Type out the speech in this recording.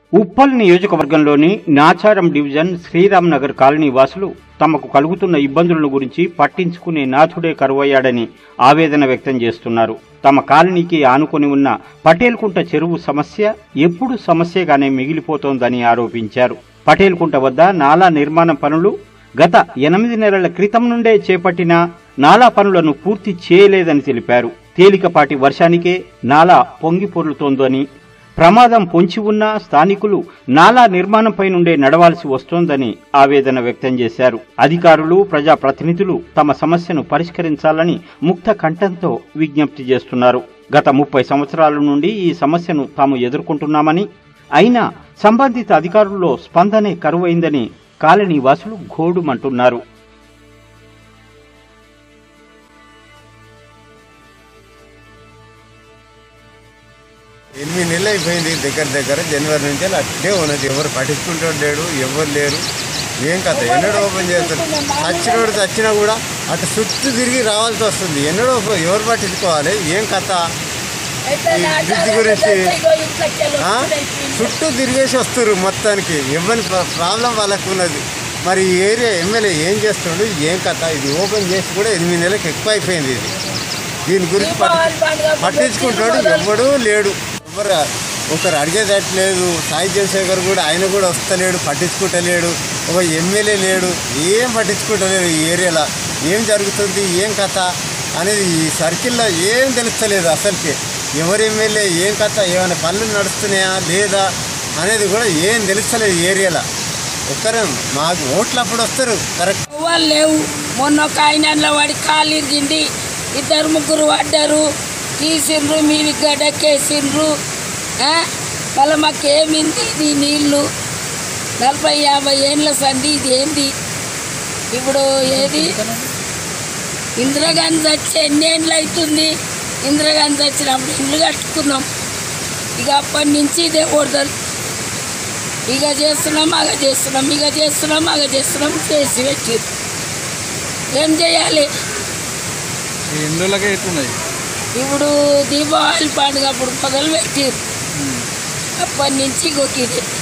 ఉప్పల్ నియోజకవర్గంలోని Nacharam division Sriram Nagar colony వాసులు తమకు కలుగుతున్న ఇబ్బందులను గురించి పట్టించుకునే నాథుడే కరువయ్యాడని ఆవేదన వ్యక్తం చేస్తున్నారు తమ కాలనీకి ఆనుకొని ఉన్న పటేల్కుంట చెరువు సమస్య ఎప్పుడు సమస్యగానే మిగిలిపోతోందని ఆరోపించారు పటేల్కుంట వద్ద నాలా నిర్మాణ పనులు గత ఎనిమిది నెలల క్రితం నుండే చేపట్టిన నాలా పనులను పూర్తి చేయలేదని తెలిపారు తేలికపాటి వర్షానికే నాలా పొంగి పొర్లుతోందని ప్రమాదం పొంచి ఉన్నా స్థానికులు నాలా నిర్మాణంపై నుండే నడవాల్సి వస్తోందని ఆవేదన వ్యక్తం చేశారు అధికారులు ప్రజాప్రతినిధులు తమ సమస్యను పరిష్కరించాలని ముక్త కంఠంతో విజ్ఞప్తి చేస్తున్నారు గత ముప్పై సంవత్సరాల నుండి ఈ సమస్యను తాము ఎదుర్కొంటున్నామని అయినా సంబంధిత అధికారుల్లో స్పందనే కరువైందని కాలనీ వాసులు ఘోడుమంటున్నారు ఎనిమిది నెలలు అయిపోయింది దగ్గర దగ్గర జనవరి నుంచి అలా అట్లే ఉన్నది ఎవరు పట్టించుకుంటాడు లేడు ఎవరు లేరు ఏం కథ ఎన్నడో ఓపెన్ చేస్తారు చచ్చినోడు చచ్చినా కూడా అటు చుట్టూ తిరిగి రావాల్సి వస్తుంది ఎన్నడో ఓపెన్- ఎవరు పట్టించుకోవాలి ఏం కథ ఈ బ్రిడ్జ్ గురించి ఆ? చుట్టూ తిరిగేసి వస్తారు మొత్తానికి ఎవరి ప్రాబ్లం వాళ్ళకు ఉన్నది మరి ఈ ఏరియా ఎమ్మెల్యే ఏం చేస్తుండు ఏం కథ ఇది ఓపెన్ చేసి కూడా ఎనిమిది నెలలకు ఎక్కువ అయిపోయింది ఇది దీని గురించి పట్టి పట్టించుకుంటాడు ఎవడూ లేడు ఎవరు ఒకరు అడిగేదట్లేదు సాయి చంద్రశేఖర్ కూడా ఆయన కూడా వస్తలేడు పట్టించుకుంటలేడు ఒక ఎమ్మెల్యే లేడు ఏం పట్టించుకుంటలేడు ఈ ఏరియాలో ఏం జరుగుతుంది ఏం కథ అనేది ఈ సర్కిల్లో ఏం తెలుస్తలేదు అసలుకి ఎవరు ఎమ్మెల్యే ఏం కథ ఏమైనా పనులు నడుస్తున్నాయా లేదా అనేది కూడా ఏం తెలుస్తలేదు ఈ ఏరియాలో ఒక్కరే మాకు ఓట్లప్పుడు వస్తారు కరెక్ట్ వాళ్ళు లేవు మొన్న ఒక ఆయన వాడి కాలు ఇరిగింది ఇద్దరు ముగ్గురు పడ్డారు తీసిండ్రు మీది గడ్డకేసిండ్రు ఆ? మళ్ళీ మాకేమింది ఇది నీళ్ళు నలభై యాభై ఏండ్ల సంధి ఇది ఏంది ఇప్పుడు ఏది ఇందిరాగాంధీ వచ్చి ఎన్ని ఏండ్లు అవుతుంది ఇందిరాగాంధీ వచ్చినప్పుడు ఇల్లు కట్టుకున్నాం ఇక అప్పటి నుంచి ఇదే ఓడదలు ఇక చేస్తున్నాం అగ చేస్తున్నాం ఇక చేస్తున్నాం అగ చేస్తున్నాం చేసి పెట్టారు ఏం చేయాలి ఈ ఇండ్లకే ఎట్లున్నాయి ఇప్పుడు దీపావళి పండుగ అప్పుడు మొదలు పెట్టారు అప్పటి నుంచి గొక్కిదే